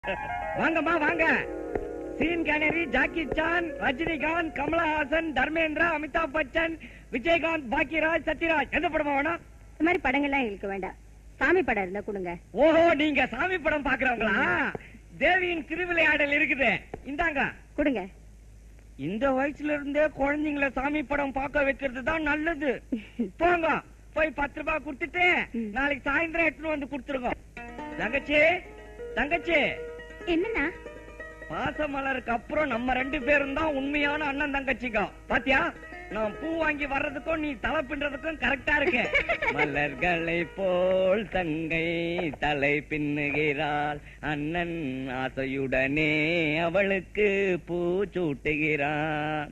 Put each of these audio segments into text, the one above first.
வாங்கம்மா வாங்க Sean Connery Jackie Chan Rajinikanth Kamal Haasan Dharmendra Amitabh Bachchan Vijayakanth Bhagyaraj Sathyaraj எந்த படமா வேணும் இந்த மாதிரி படங்கள்லாம் எங்களுக்கு வேண்டாம் சாமி படம் இருந்தா கொடுங்க ஓஹோ நீங்க சாமி படம் பாக்குறவங்களா தேவியின் திருவிளையாடல் இருக்குது இந்தாங்க கொடுங்க இந்த வயசுல இருந்தே குழந்தைங்கள சாமி படம் பார்க்க வைக்கிறது தான் நல்லது போங்க போய் பத்து ரூபாய் கொடுத்துட்டு ம். நாளைக்கு சாயந்தரம் எடுத்துட்டு வந்து கொடுத்துருங்க தங்கச்சி தங்கச்சி என்னன்னா பாசமலருக்கு அப்புறம் நம்ம ரெண்டு பேரும் தான் உண்மையான அண்ணன் தங்கச்சிங்க பாத்தியா நான் பூ வாங்கி வர்றதுக்கும் நீ தலை பின்றதுக்கும் கரெக்டா இருக்கு மலர்களை போல் தங்கை தலை பின்னுகிறாள் அண்ணன் ஆசையுடனே அவளுக்கு பூ சூட்டுகிறான்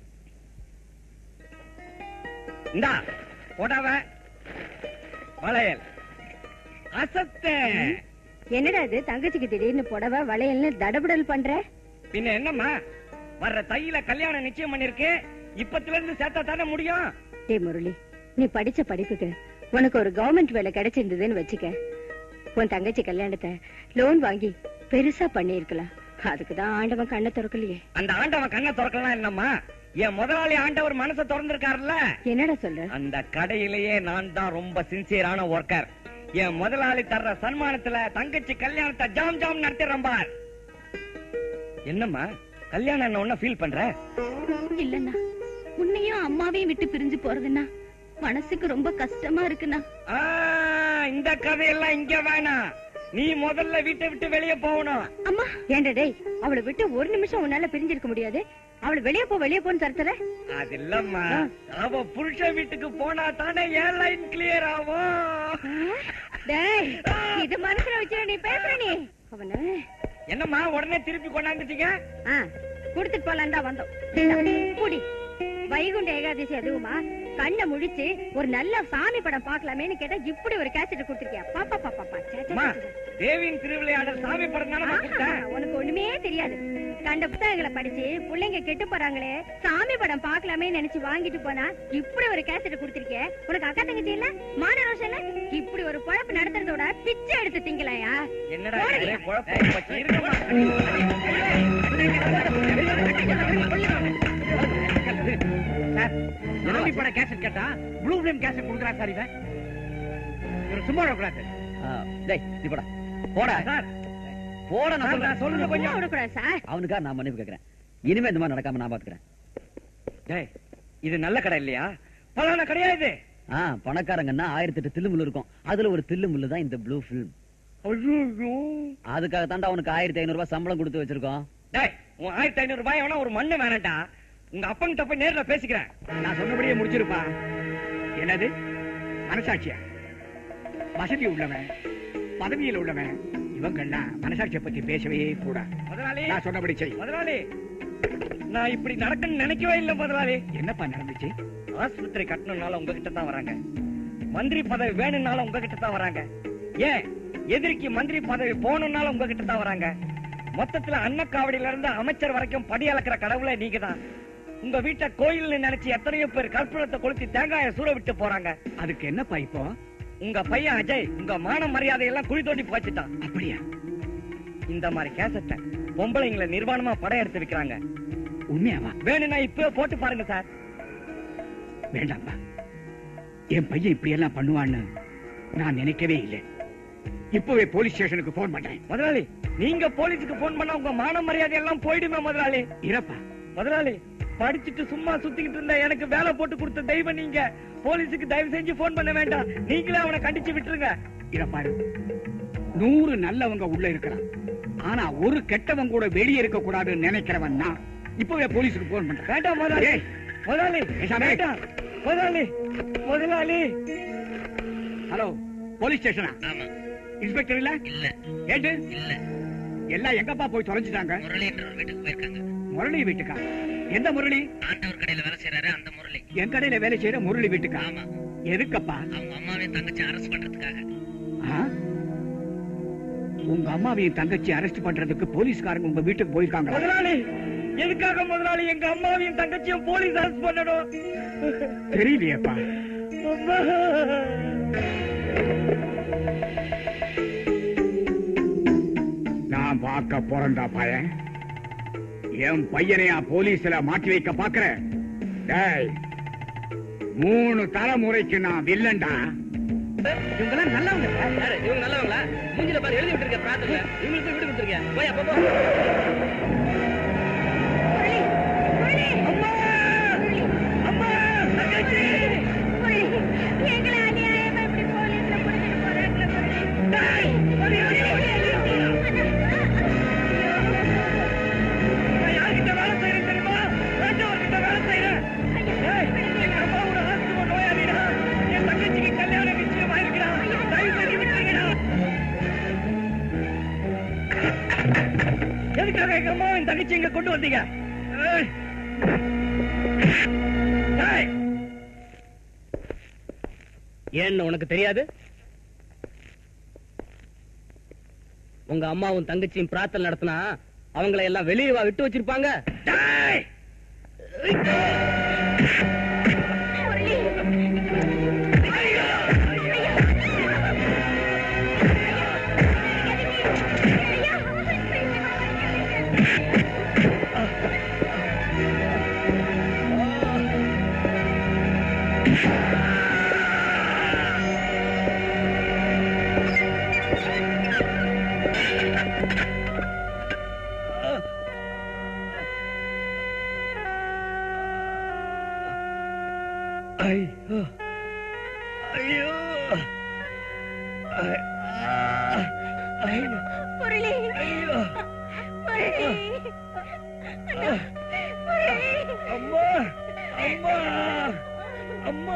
இந்தா போடாவ வளையல் அசத்தே என்னடா இது தங்கச்சிக்கு திடீர்னு புடவை வளையல்னு தடபுடல் பண்ற பின்ன என்னம்மா வர்ற தையில கல்யாணம் நிச்சயம் பண்ணிருக்கு இப்பத்துல இருந்து சேர்த்தா தானே முடியும் டேய் முரளி நீ படிச்ச படிப்புக்கு உனக்கு ஒரு கவர்மெண்ட் வேலை கிடைச்சிருந்ததுன்னு வச்சுக்க உன் தங்கச்சி கல்யாணத்தை லோன் வாங்கி பெருசா பண்ணிருக்கலாம் அதுக்குதான் ஆண்டவன் கண்ணை திறக்கலையே அந்த ஆண்டவன் கண்ணை திறக்கலாம் என்னம்மா என் முதலாளி ஆண்டவர் மனசை திறந்திருக்காருல்ல என்னடா சொல்ற அந்த கடையிலேயே நான் தான் ரொம்ப சின்சியரான ஒர்க்கர் என் முதலாளி தர்ற சன்மானத்துல தங்கச்சி கல்யாணத்தை ஜாம் ஜாம் நடத்திடுறேன் பார் என்னம்மா கல்யாணம் என்ன ஒன்னும் ஃபீல் பண்ற இல்லன்னா உன்னையும் அம்மாவையும் விட்டு பிரிஞ்சு போறதுன்னா மனசுக்கு ரொம்ப கஷ்டமா இருக்குண்ணா ஆ, இந்த கதையெல்லாம் இங்க வேணாம் நீ முதல்ல வீட்டை விட்டு வெளியே போகணும் அம்மா ஏண்டா டேய் அவளை விட்டு ஒரு நிமிஷம் உன்னால பிரிஞ்சிருக்க முடியாது அவளை வெளியே போ வெளியே போன்னு தரத்துல அது இல்லம்மா அவ புருஷ வீட்டுக்கு போனா தானே ஏன் லைன் கிளியர் ஆகும் டேய் இது மனசுல வச்சு நீ பேசுற நீ அவன என்னம்மா உடனே திருப்பி கொண்டாந்துட்டீங்க ஆ குடுத்துட்டு போலாம் தான் வந்தோம் இந்தா, குடி வைகுண்ட ஏகாதசி அதுவுமா கண்ணை முழிச்சு ஒரு நல்ல சாமி படம் பாக்கலாமேன்னு கேட்டா இப்படி ஒரு கேசட் கொடுத்துருக்கியா பாப்பா பாப்பா பா சே, சே, அம்மா சே. தேவியின் திருவிளையாடல் சாமி படம் தானே ஆஹா, கொடுத்தேன் உனக்கு ஒண்ணுமே தெரியாது கண்ட புத்தகங்களை படிச்சு பிள்ளைங்க கெட்டு போறாங்களே சாமி படம் பாக்கலாமே நினைச்சு வாங்கிட்டு போனா இப்படி ஒரு கேசட் கொடுத்திருக்கே உனக்கு அக்கா தங்கச்சி இல்ல மான ரோஷம் இல்ல இப்படி ஒரு குழப்பம் நடத்துறதோட பிச்சை எடுத்து திங்கலையா என்னடா போடுங்க. இது குழப்பம் பத்தி இருக்கமா சார் சாமி பட கேசட் கேட்டா ப்ளூ ஃபிலிம் கேசட் கொடுக்குறா சார் இவன் இவர் சும்மா விடக்கூடாது டேய் நீ போடா போடா சார் போடா நான் சார், சொல்றேன் நான் சொல்லுங்க சும்மா கொஞ்சம் விடக்கூடாது சார் அவனுக்கா நான் மன்னிப்பு கேக்குறேன் இனிமே இந்த மாதிரி நடக்காம நான் பாத்துக்கிறேன் டேய் இது நல்ல கடை இல்லையா பலான கடையா இது ஆ பணக்காரங்கன்னா ஆயிரத்தி எட்டு தில்லு முள்ளு இருக்கும் அதுல ஒரு தில்லு முள்ளு தான் இந்த ப்ளூ ஃபிலிம் ஐயோ அதுக்காக தாண்டா அவனுக்கு ஆயிரத்தி ஐநூறு ரூபாய் சம்பளம் கொடுத்து வச்சிருக்கோம் டேய் உன் ஆயிரத்தி ஐநூறு ரூபாய் வேணா ஒரு மண்ணு வேணாம்டா உங்க அப்பங்கிட்ட போய் நேர்ல பேசிக்கிறேன் நான் சொன்னபடியே முடிச்சிருப்பா என்னது மனசாட்சியா வசதி உள்ளவன் பதவியில் உள்ளவன் இவங்கெல்லாம் மனசாட்சியை பத்தி பேசவே கூடாது முதலாளி நான் சொன்னபடி செய் முதலாளி நான் இப்படி நடக்குன்னு நினைக்கவே இல்லை முதலாளி என்னப்பா நடந்துச்சு ஆஸ்பத்திரி கட்டணும்னால உங்ககிட்ட தான் வராங்க மந்திரி பதவி வேணும்னால உங்ககிட்ட தான் வராங்க ஏன் எதிரிக்கு மந்திரி பதவி போகணும்னால உங்ககிட்ட தான் வராங்க மொத்தத்துல அன்னக்காவடியில இருந்து அமைச்சர் வரைக்கும் படி அளக்கிற கடவுளே நீங்க தான் உங்க வீட்டை கோயில்னு நினைச்சு எத்தனையோ பேர் கற்பூரத்தை கொளுத்தி தேங்காயை சூற விட்டு போறாங்க அதுக்கு என்னப்பா இப்போ உங்க பையன் அஜய் உங்க மான மரியாதை எல்லாம் குழி தோண்டி போச்சுட்டான் அப்படியா இந்த மாதிரி கேசட்டை பொம்பளைங்களை நிர்வாணமா படம் எடுத்து விக்கிறாங்க உண்மையாவா வேணும்னா இப்பவே போட்டு பாருங்க சார் வேண்டாம்ப்பா என் பையன் இப்படி எல்லாம் பண்ணுவான்னு நான் நினைக்கவே இல்லை இப்பவே போலீஸ் ஸ்டேஷனுக்கு போன் பண்றேன் முதலாளி நீங்க போலீஸுக்கு போன் பண்ணா உங்க மான மரியாதை எல்லாம் போயிடுமே முதலாளி இறப்பா முதலாளி படிச்சுட்டு சும்மா சுத்திக்கிட்டு இருந்தா எனக்கு வேலை போட்டு கொடுத்த தெய்வம் நீங்க போலீஸுக்கு தயவு செஞ்சு போன் பண்ண வேண்டாம் நீங்களே அவனை கண்டிச்சு விட்டுருங்க இறப்பாரு நூறு நல்லவங்க உள்ள இருக்கலாம் ஆனா ஒரு கெட்டவன் கூட வெளியே இருக்க கூடாதுன்னு நினைக்கிறவன் நான் இப்பவே போலீஸுக்கு போன் பண்றேன் வேண்டாம் முதலாளி ஏய், முதலாளி பேசாம இரு. வேண்டாம் முதலாளி முதலாளி ஹலோ போலீஸ் ஸ்டேஷனா இன்ஸ்பெக்டர் இல்ல இல்ல ஏட்டு இல்ல எல்லாம் எங்கப்பா போய் தொலைஞ்சிட்டாங்க முரளின்றவர் வீட்டுக்கு போயிருக்காங்க முரளி வீட்டுக்கா எந்த முரளி ஆண்டவர் கடையில வேலை செய்யறாரு அந்த முரளி என் கடையில வேலை செய்யற முரளி வீட்டுக்கா ஆமா எதுக்கப்பா அவங்க அம்மாவையும் தங்கச்சி அரசு பண்றதுக்காக ஆ? உங்க அம்மாவையும் தங்கச்சி அரெஸ்ட் பண்றதுக்கு போலீஸ்காரங்க உங்க வீட்டுக்கு போயிருக்காங்க முதலாளி எதுக்காக முதலாளி எங்க அம்மாவையும் தங்கச்சியும் போலீஸ் அரெஸ்ட் பண்ணணும் தெரியலையேப்பா அம்மா. நான் பார்க்க பிறந்தா பையன் என் பையனையா போலீஸ்ல மாட்டி வைக்க பாக்குற டேய் மூணு தலைமுறைக்கு நான் வில்லன்டா இவங்கெல்லாம் நல்லவங்க சார் யாரு இவங்க நல்லவங்களா மூஞ்சில பாரு எழுதி விட்டுருக்க பிரார்த்தனை இவங்களுக்கு வீடு கொடுத்துருக்கேன் போய் அப்போ போ அம்மா அம்மா தங்கச்சி எங்களை அநியாயமா இப்படி போலீஸ்ல புடிச்சிட்டு போறாங்களே முரளி. டேய், ஓடி, ஓடி, ஓடி, ஓடி, ஓடி. நான் யார்கிட்ட வேலை செய்றேன் தெரியுமா ராஜாவர்கிட்ட வேலை செய்றேன் ஏய், எங்க அம்மாவோட ஆஸ்தும நோயாளிடா என் தங்கச்சிக்கு கல்யாணம் நிச்சயமா இருக்குடா தயவு செஞ்சு விட்டுருங்கடா எதுக்காக எங்க அம்மா என் தங்கச்சி இங்க கொண்டு வந்தீங்க ஏய். ஏய். ஏன்னு உனக்கு தெரியாது உங்க அம்மாவும் தங்கச்சியும் பிரார்த்தனை நடத்தினா அவங்கள எல்லாம் வெளியே வா விட்டு வச்சிருப்பாங்க டேய். ஐயோ ஐயோ ஐ- ஐயோ முரளி ஐயோ முரளி அம்மா அம்மா அம்மா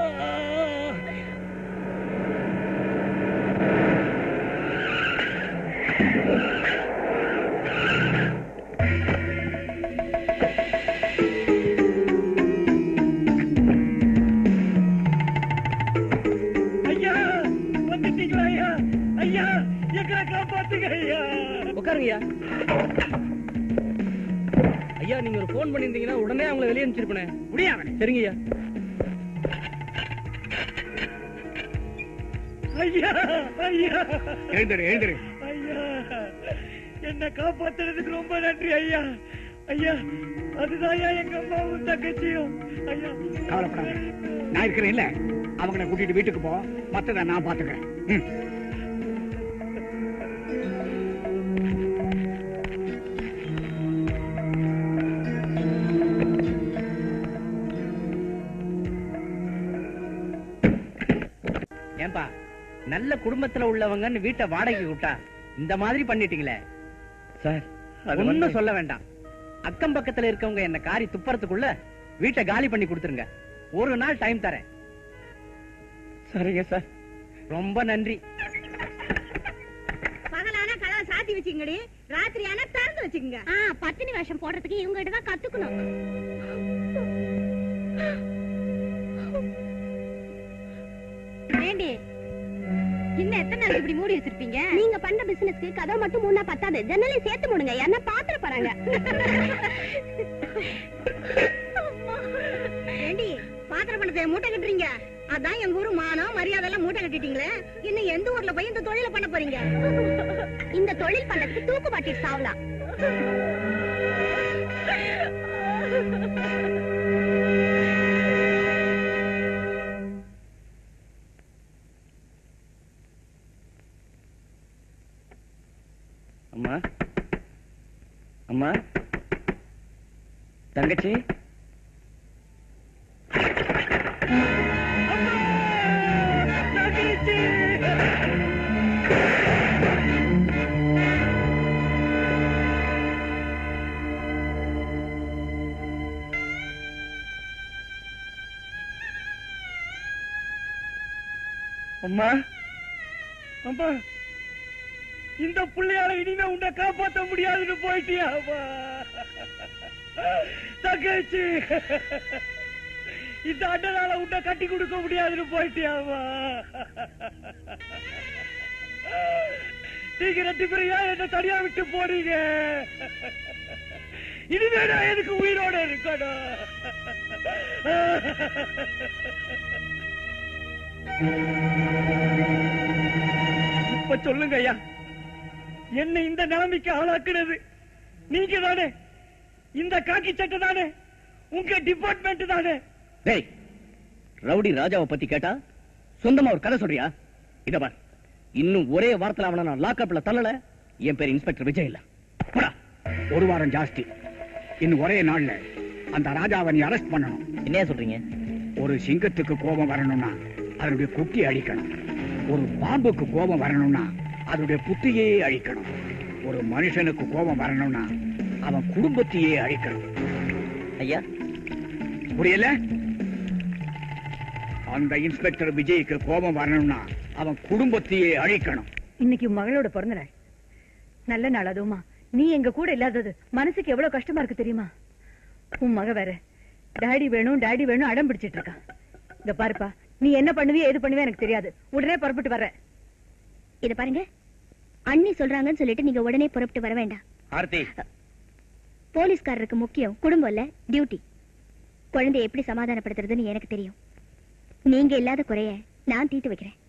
ஐயா வந்துட்டீங்களா ஐயா ஐயா எங்களை காப்பாத்துங்க ஐயா உட்காருங்கய்யா ஐயா நீங்க ஒரு போன் பண்ணிருந்தீங்கன்னா உடனே அவங்கள வெளியே அனுப்பிச்சிருப்பேன் முடியாமனே சரிங்கய்யா ஐயா ஐயா எழுந்துரு எழுந்துரு ஐயா என்ன காப்பாத்துறதுக்கு ரொம்ப நன்றி ஐயா ஐயா அதுதான் ஐயா எங்க அம்மாவும் தங்கச்சியும் ஐயா கவலைப்படாத நான் இருக்கிறேன் இல்ல அவங்கள கூட்டிட்டு வீட்டுக்கு போ மத்தத நான் பாத்துக்கிறேன் ம். ஏன்பா நல்ல குடும்பத்துல உள்ளவங்கன்னு வீட்டை வாடகைக்கு விட்டா இந்த மாதிரி பண்ணிட்டீங்களே சார் ஒண்ணும் சொல்ல வேண்டாம் அக்கம் பக்கத்துல இருக்கவங்க என்ன காரி துப்புறதுக்குள்ள வீட்டை காலி பண்ணி கொடுத்துருங்க ஒரு நாள் டைம் தரேன் சரிங்க சார் ரொம்ப நன்றி பகலான கதவை சாத்தி வச்சுங்கடி ராத்திரியான திறந்து வச்சுக்கோங்க ஆ பத்தினி வேஷம் போடுறதுக்கு இவங்க கிட்ட தான் கத்துக்கணும் ஏண்டி இன்னும் எத்தனை நாளைக்கு இப்படி மூடி வச்சிருப்பீங்க நீங்க பண்ற பிசினஸ்க்கு கதவை மட்டும் மூணா பத்தாது ஜன்னலையும் சேர்த்து மூடுங்க என்ன பாத்திர போறாங்க ஏண்டி பாத்திர பணத்தை மூட்டை கட்டுறீங்க அதான் எங்க ஊரு மானம் மரியாதை எல்லாம் மூட்டை கட்டிட்டீங்களே இன்னும் எந்த ஊர்ல போய் இந்த தொழில பண்ண போறீங்க இந்த தொழில் பண்றதுக்கு தூக்கு மாட்டிட்டு சாவலாம் அம்மா அம்மா தங்கச்சி அம்மா! தங்கச்சி! அம்மா அம்மா இந்த பிள்ளையால இனிமே உன்னை காப்பாத்த முடியாதுன்னு போயிட்டியா அம்மா தங்கச்சி இந்த அண்ணனால உன்னை கட்டி கொடுக்க முடியாதுன்னு போயிட்டியாமா நீங்க ரெண்டு பேரும் ஏன் என்ன தனியா விட்டு போறீங்க இனிமே நான் எதுக்கு உயிரோட இருக்கணும் இப்ப சொல்லுங்க ஐயா என்னை இந்த நிலைமைக்கு ஆளாக்குனது நீங்க தானே இந்த காக்கி சட்டை தானே உங்க டிபார்ட்மெண்ட் தானே டேய் ரவுடி ராஜாவை பத்தி கேட்டா சொந்தமா ஒரு கதை சொல்றியா இத பார் இன்னும் ஒரே வாரத்துல அவனை நான் லாக்அப்ல தள்ளல என் பேர் இன்ஸ்பெக்டர் விஜய் இல்ல போடா. ஒரு வாரம் ஜாஸ்தி இன்னும் ஒரே நாள்ல அந்த ராஜாவை நீ அரெஸ்ட் பண்ணணும் என்னையா சொல்றீங்க ஒரு சிங்கத்துக்கு கோபம் வரணும்னா அதனுடைய குட்டி அழிக்கணும் ஒரு பாம்புக்கு கோபம் வரணும்னா அதனுடைய புத்தியே அழிக்கணும் ஒரு மனுஷனுக்கு கோபம் வரணும்னா அவன் குடும்பத்தையே அழிக்கணும் ஐயா புரியல அந்த இன்ஸ்பெக்டர் விஜய்க்கு கோபம் வரணும்னா அவன் குடும்பத்தையே அழிக்கணும் இன்னைக்கு உன் மகளோட பிறந்த நாள் நல்ல நாள் அதுவுமா நீ எங்க கூட இல்லாதது மனசுக்கு எவ்வளவு கஷ்டமா இருக்கு தெரியுமா உன் மக வேற டாடி வேணும் டாடி வேணும் அடம் பிடிச்சிட்டு இருக்கான் இந்த பாருப்பா நீ என்ன பண்ணுவியோ எது பண்ணுவியோ எனக்கு தெரியாது உடனே புறப்பட்டு வர்ற இத பாருங்க அண்ணி சொல்றாங்கன்னு சொல்லிட்டு நீங்க உடனே புறப்பட்டு வர வேண்டாம் ஆர்த்தி போலீஸ்காரருக்கு முக்கியம் குடும்பம் இல்ல டியூட்டி குழந்தைய எப்படி சமாதானப்படுத்துறதுன்னு எனக்கு தெரியும் நீங்க இல்லாத குறைய நான் தீர்த்து வைக்கிறேன்